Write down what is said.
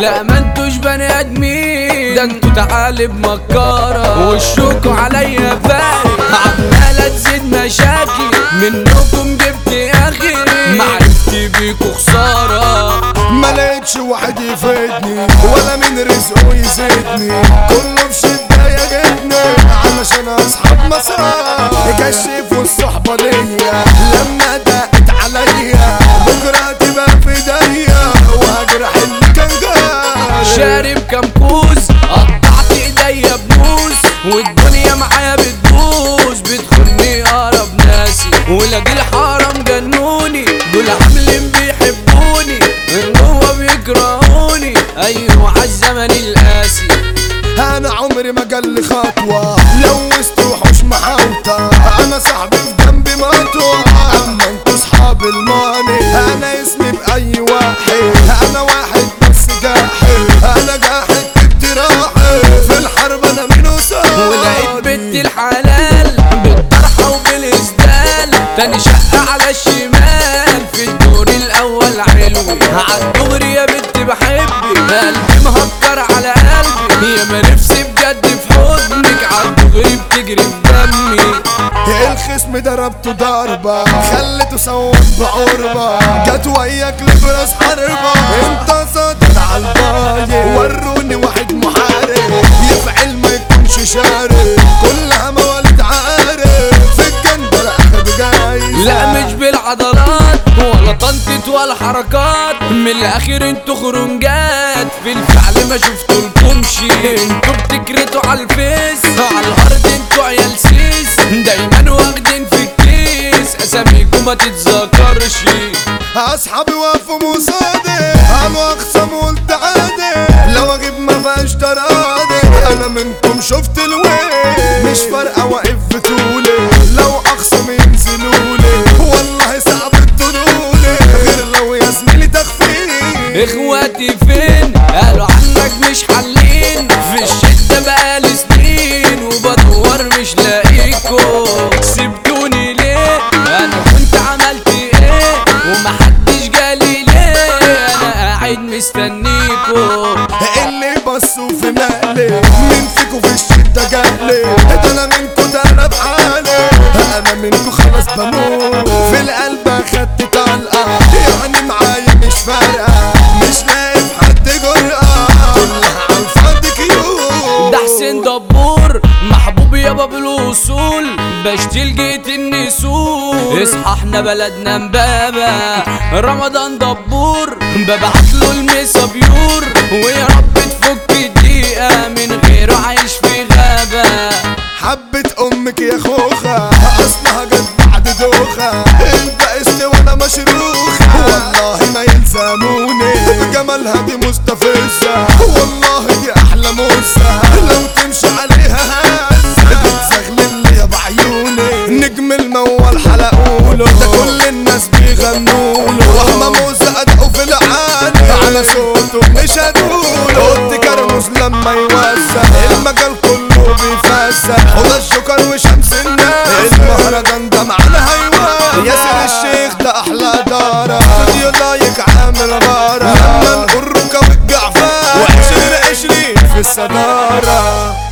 لا ما انتوش بني ادمين ده انتوا تعالب مكارة وشكوا عليا فارق عمالة تزيد مشاكل منكم جبت اخي معرفتي بيكوا خسارة ما لقيتش واحد يفيدني ولا من رزقه يزيدني كله في شدة يجدني علشان اصحاب مسار كشفوا الصحبة ليا لما دقت عليا بكرة تبقى في ايديا وهجرح اللي كان جاي شارب كام كوز قطعت ايديا بنوس والدنيا معايا بتبوظ بتخوني اقرب ناسي ولاجي الحرام جنوني دول عاملين بيحبوني ان هو بيكرهوني ايوه عالزمن القاسي انا عمري ما جالي خطوة لوست وحوش محاوطة انا صاحبي في جنبي مطوة اما انتوا صحاب الماني انا اسمي باي واحد انا واحد بس جاحد انا جاحد اقتراحي في الحرب انا مين ولقيت بنت وصاد الحلال بالطرحة وبالإسدال تاني شقة على الشمال في الدور الأول علوي عالدغري يا بنت بحبك قلبي مهكر على قلبي يا ما نفسي بجد في حضنك عالدغري بتجري في دمي الخصم ضربته ضربة خلته صوت بعربة جت وياك لبراس حربة انت صوتك عالباية وروني واحد محارب يفعل ما يكونش شارب كلها مواليد عارف في الجندل اخد جايزة لا مش بالعضلات ولا طنطة ولا حركات من الاخر انتوا خرنجات في الفعل ما شفتولكمش انتوا بتكرتوا على الفيس على الارض انتوا عيال سيس دايما واخدين في الكيس اساميكم ما تتذكرش اصحابي وقفوا مصادي انا اخصم قلت عادي لو اجيب ما فيهاش تراضي انا منكم شفت الويل مش فارقه واقف في طولي لو اخصم ينزلولي والله صعب تطولي غير لو يا زميلي تخفيني اخواتي فين قالوا عنك مش حلين في الشدة بقالي سنين وبدور مش لاقيكو سبتوني ليه انا كنت عملت ايه ومحدش جالي ليه انا قاعد مستنيكو اللي بصوا في مقلي مين فيكو في الشدة جالي ده انا منكو ده انا بحالي انا منكو خلاص بموت في القلب اخدت طلقة يعني معايا مش فارقة مش لاقي في حد جرأة كلها عالفاضي كيوت ده حسين دبور محبوب يابا بالوصول بشتي لقيت النسور اصحى احنا بلدنا امبابة رمضان دبور ببعت له المسا بيور ويا رب تفك الدقيقة من غيره عايش في غابة حبة امك يا خوخة اصلها جت بعد دوخة البقست وانا مشروخة والله ما يلزموني جمالها دي مستفزة والله دي احلى موسى لو تمشي عليها هزة بتزغلل لي بعيوني نجم الموال حلقوله ده كل الناس بيغنوله وهما موسى ادقوا في العالي على صوته مش هدوله قلت كرموس لما يوزع المجال كله بيفسح وده الشكر وشمس الناس المهرجان ده معانا هيوان ياسر الشيخ ده احلى دارة فيديو لايك عامل غارة لما نقول ركب الجعفان وعشرين عشرين في الصدارة